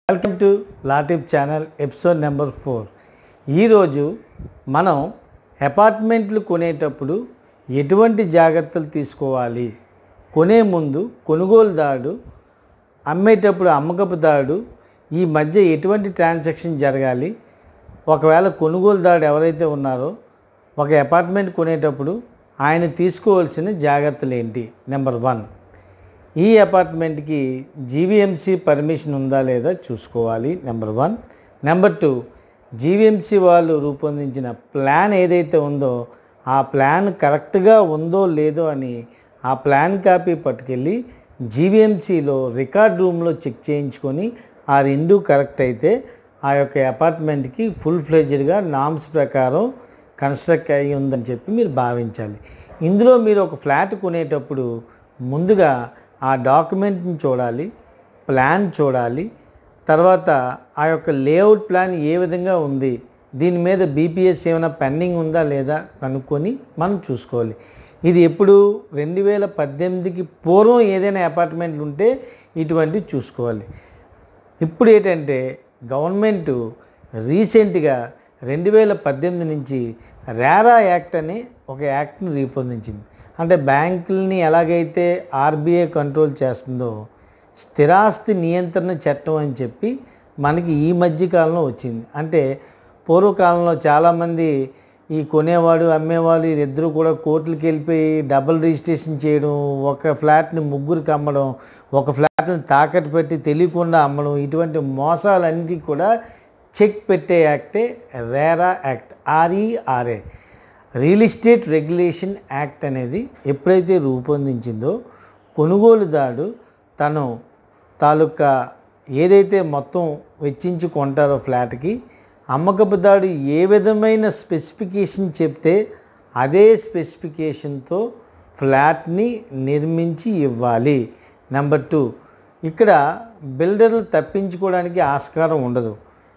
welcome to లాటిప్ channel episode number four ఈరోజు మనం అపార్ట్మెంట్లు కొనేటప్పుడు ఎటువంటి జాగ్రత్తలు తీసుకోవాలి కొనే ముందు కొనుగోలుదారుడు అమ్మేటప్పుడు అమ్మకపుదారుడు ఈ మధ్య ఎటువంటి ట్రాన్సాక్షన్ జరగాలి ఒకవేళ కొనుగోలుదారుడు ఎవరైతే ఉన్నారో ఒక అపార్ట్మెంట్ కొనేటప్పుడు ఆయన తీసుకోవాల్సిన జాగ్రత్తలు ఏంటి నెంబర్ వన్ ఈ అపార్ట్మెంట్కి జీవీఎంసీ పర్మిషన్ ఉందా లేదా చూసుకోవాలి number one number two GVMC వాళ్ళు రూపొందించిన ప్లాన్ ఏదైతే ఉందో ఆ ప్లాన్ కరెక్ట్గా ఉందో లేదో అని ఆ ప్లాన్ కాపీ పట్టుకెళ్ళి జీవీఎంసీలో రికార్డ్ రూమ్లో చెక్ చేయించుకొని ఆ రెండు కరెక్ట్ అయితే ఆ యొక్క అపార్ట్మెంట్కి ఫుల్ ఫ్లెజ్డ్గా నామ్స్ ప్రకారం కన్స్ట్రక్ట్ అయ్యి ఉందని చెప్పి మీరు భావించాలి ఇందులో మీరు ఒక ఫ్లాట్ కొనేటప్పుడు ముందుగా ఆ డాక్యుమెంట్ని చూడాలి ప్లాన్ చూడాలి తర్వాత ఆ యొక్క లేఅవుట్ ప్లాన్ ఏ విధంగా ఉంది దీని మీద బీపీఎస్ ఏమైనా పెండింగ్ ఉందా లేదా కనుక్కొని మనం చూసుకోవాలి ఇది ఎప్పుడు రెండు వేల పద్దెనిమిదికి పూర్వం ఏదైనా అపార్ట్మెంట్లు ఉంటే ఇటువంటివి చూసుకోవాలి ఇప్పుడు ఏంటంటే గవర్నమెంట్ రీసెంట్గా రెండు వేల పద్దెనిమిది నుంచి రేరా యాక్ట్ అనే ఒక యాక్ట్ని రూపొందించింది అంటే బ్యాంకుల్ని ఎలాగైతే ఆర్బీఐ కంట్రోల్ చేస్తుందో స్థిరాస్తి నియంత్రణ చట్టం అని చెప్పి మనకి ఈ మధ్య కాలంలో వచ్చింది అంటే పూర్వకాలంలో చాలామంది ఈ కొనేవాడు అమ్మేవాడు వీరిద్దరూ కూడా కోర్టులకు వెళ్ళిపోయి డబుల్ రిజిస్ట్రేషన్ చేయడం ఒక ఫ్లాట్ని ముగ్గురికి అమ్మడం ఒక ఫ్లాట్ని తాకట్టు పెట్టి తెలియకుండా అమ్మడం ఇటువంటి మోసాలన్నిటికీ కూడా చెక్ పెట్టే యాక్టే RERA act RERA real estate regulation act అనేది ఎప్పుడైతే రూపొందించిందో కొనుగోలుదారుడు తను తాలూకా ఏదైతే మొత్తం వెచ్చించి కొంటారో ఫ్లాట్కి అమ్మకపుదారుడు ఏ విధమైన స్పెసిఫికేషన్ చెప్తే అదే స్పెసిఫికేషన్తో ఫ్లాట్ని నిర్మించి ఇవ్వాలి నెంబర్ టూ ఇక్కడ బిల్డర్లు తప్పించుకోవడానికి ఆస్కారం ఉండదు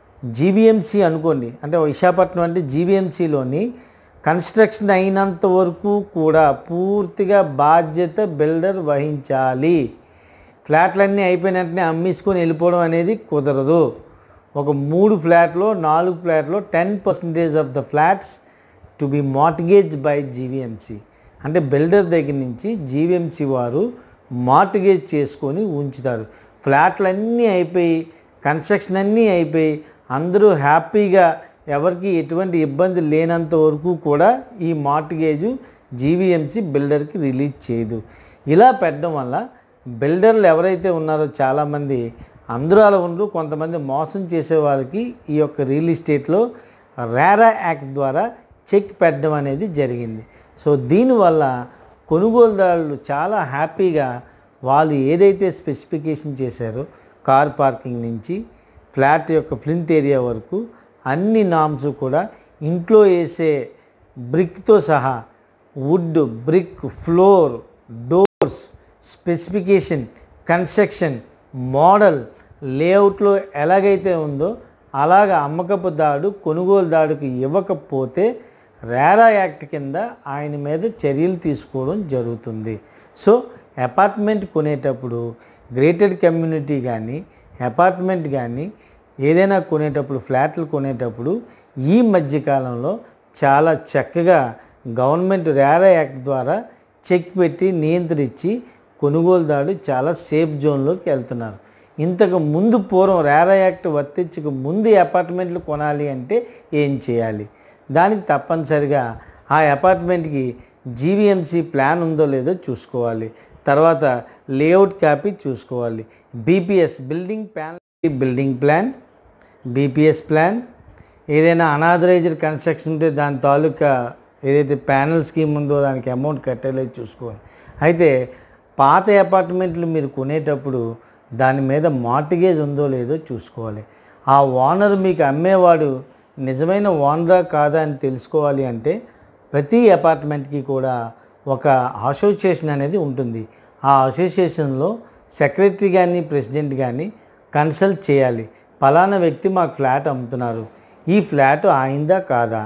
జీవీఎంసీ అనుకోండి అంటే విశాఖపట్నం అంటే జీవీఎంసీలోని కన్స్ట్రక్షన్ అయినంత వరకు కూడా పూర్తిగా బాధ్యత బిల్డర్ వహించాలి ఫ్లాట్లన్నీ అయిపోయిన వెంటనే అమ్మేసుకొని వెళ్ళిపోవడం అనేది కుదరదు ఒక మూడు ఫ్లాట్లో నాలుగు ఫ్లాట్లో ten percentage of the flats to be mortgage by GVMC అంటే బిల్డర్ దగ్గర నుంచి జీవీఎంసీ వారు మార్టిగేజ్ చేసుకొని ఉంచుతారు ఫ్లాట్లన్నీ అయిపోయి కన్స్ట్రక్షన్ అన్నీ అయిపోయి అందరూ హ్యాపీగా ఎవరికి ఎటువంటి ఇబ్బంది లేనంత వరకు కూడా ఈ మార్టిగేజ్ జీవీఎంసీ బిల్డర్కి రిలీజ్ చేయదు ఇలా పెట్టడం వల్ల బిల్డర్లు ఎవరైతే ఉన్నారో చాలామంది అందరూ అలా ఉండరు కొంతమంది మోసం చేసే వాళ్ళకి ఈ యొక్క రియల్ ఎస్టేట్లో రేరా యాక్ట్ ద్వారా చెక్ పెట్టడం అనేది జరిగింది సో దీనివల్ల కొనుగోలుదారులు చాలా హ్యాపీగా వాళ్ళు ఏదైతే స్పెసిఫికేషన్ చేశారో కార్ పార్కింగ్ నుంచి ఫ్లాట్ యొక్క ఫ్లింత్ ఏరియా వరకు అన్ని నామ్స్ కూడా ఇంట్లో వేసే బ్రిక్తో సహా wood brick floor doors specification construction model లేఅవుట్లో ఎలాగైతే ఉందో అలాగ అమ్మకపు దాడు కొనుగోలుదారుడికి ఇవ్వకపోతే రేరా యాక్ట్ కింద ఆయన మీద చర్యలు తీసుకోవడం జరుగుతుంది సో అపార్ట్మెంట్ కొనేటప్పుడు గ్రేటెడ్ కమ్యూనిటీ కానీ అపార్ట్మెంట్ కానీ ఏదైనా కొనేటప్పుడు ఫ్లాట్లు కొనేటప్పుడు ఈ మధ్యకాలంలో చాలా చక్కగా గవర్నమెంట్ రేరా యాక్ట్ ద్వారా చెక్ పెట్టి నియంత్రించి కొనుగోలుదారుడు చాలా సేఫ్ జోన్లోకి వెళ్తున్నారు ఇంతకు ముందు పూర్వం రేరా యాక్ట్ వర్తించక ముందు అపార్ట్మెంట్లు కొనాలి అంటే ఏం చేయాలి దానికి తప్పనిసరిగా ఆ అపార్ట్మెంట్కి జీవీఎంసీ ప్లాన్ ఉందో లేదో చూసుకోవాలి తర్వాత లేఅవుట్ కాపీ చూసుకోవాలి BPS building plan building plan BPS plan ఏదైనా అనాథరైజ్డ్ కన్స్ట్రక్షన్ ఉంటే దాని తాలూకా ఏదైతే ప్యానల్ స్కీమ్ ఉందో దానికి అమౌంట్ కట్టేలేదు చూసుకోవాలి అయితే పాత అపార్ట్మెంట్లు మీరు కొనేటప్పుడు దాని మీద మార్టిగేజ్ ఉందో లేదో చూసుకోవాలి ఆ ఓనర్ మీకు అమ్మేవాడు నిజమైన ఓనరా కాదా అని తెలుసుకోవాలి అంటే ప్రతి అపార్ట్మెంట్కి కూడా ఒక అసోసియేషన్ అనేది ఉంటుంది ఆ అసోసియేషన్లో సెక్రటరీ కానీ ప్రెసిడెంట్ కానీ కన్సల్ట్ చేయాలి ఫలానా వ్యక్తి మాకు ఫ్లాట్ అమ్ముతున్నారు ఈ ఫ్లాట్ ఆయిందా కాదా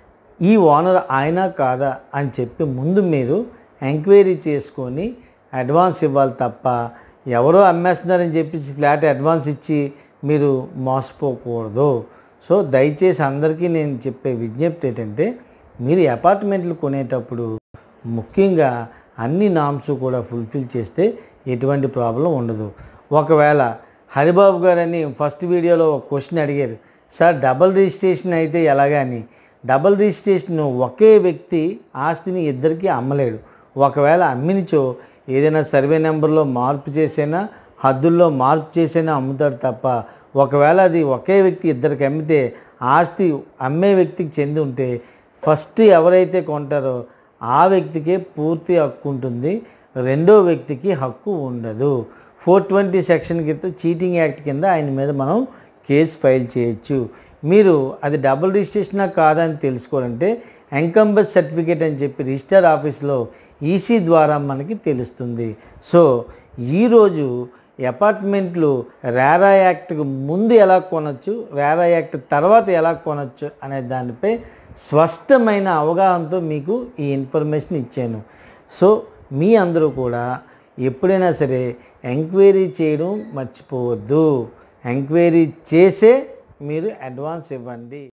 ఈ ఓనర్ ఆయన కాదా అని చెప్పి ముందు మీరు ఎంక్వైరీ చేసుకొని అడ్వాన్స్ ఇవ్వాలి తప్ప ఎవరో అమ్మేస్తున్నారని చెప్పేసి ఫ్లాట్ అడ్వాన్స్ ఇచ్చి మీరు మోసపోకూడదు సో దయచేసి అందరికీ నేను చెప్పే విజ్ఞప్తి ఏంటంటే మీరు అపార్ట్మెంట్లు కొనేటప్పుడు ముఖ్యంగా అన్ని నామ్స్ కూడా ఫుల్ఫిల్ చేస్తే ఎటువంటి ప్రాబ్లం ఉండదు ఒకవేళ హరిబాబు గారని ఫస్ట్ వీడియోలో ఒక క్వశ్చన్ అడిగారు సార్ డబల్ రిజిస్ట్రేషన్ అయితే ఎలాగని డబల్ రిజిస్ట్రేషన్ ఒకే వ్యక్తి ఆస్తిని ఇద్దరికీ అమ్మలేడు ఒకవేళ అమ్మినిచో ఏదైనా సర్వే నెంబర్లో మార్పు చేసైనా హద్దుల్లో మార్పు చేసైనా అమ్ముతాడు తప్ప ఒకవేళ అది ఒకే వ్యక్తి ఇద్దరికి అమ్మితే ఆస్తి అమ్మే వ్యక్తికి చెంది ఉంటే ఫస్ట్ ఎవరైతే కొంటారో ఆ వ్యక్తికే పూర్తి హక్కు ఉంటుంది రెండో వ్యక్తికి హక్కు ఉండదు ఫోర్ ట్వంటీ సెక్షన్ కింద చీటింగ్ యాక్ట్ కింద ఆయన మీద మనం కేసు ఫైల్ చేయొచ్చు మీరు అది డబుల్ రిజిస్ట్రేషనా కాదా అని తెలుసుకోవాలంటే ఎంకంబస్ సర్టిఫికేట్ అని చెప్పి రిజిస్టర్ ఆఫీస్లో ఈసీ ద్వారా మనకి తెలుస్తుంది సో ఈరోజు అపార్ట్మెంట్లు రేరా యాక్ట్కి ముందు ఎలా కొనొచ్చు రేరా యాక్ట్ తర్వాత ఎలా కొనొచ్చు అనే దానిపై స్పష్టమైన అవగాహనతో మీకు ఈ ఇన్ఫర్మేషన్ ఇచ్చాను సో మీ అందరూ కూడా ఎప్పుడైనా సరే ఎంక్వైరీ చేయడం మర్చిపోవద్దు ఎంక్వైరీ చేసే మీరు అడ్వాన్స్ ఇవ్వండి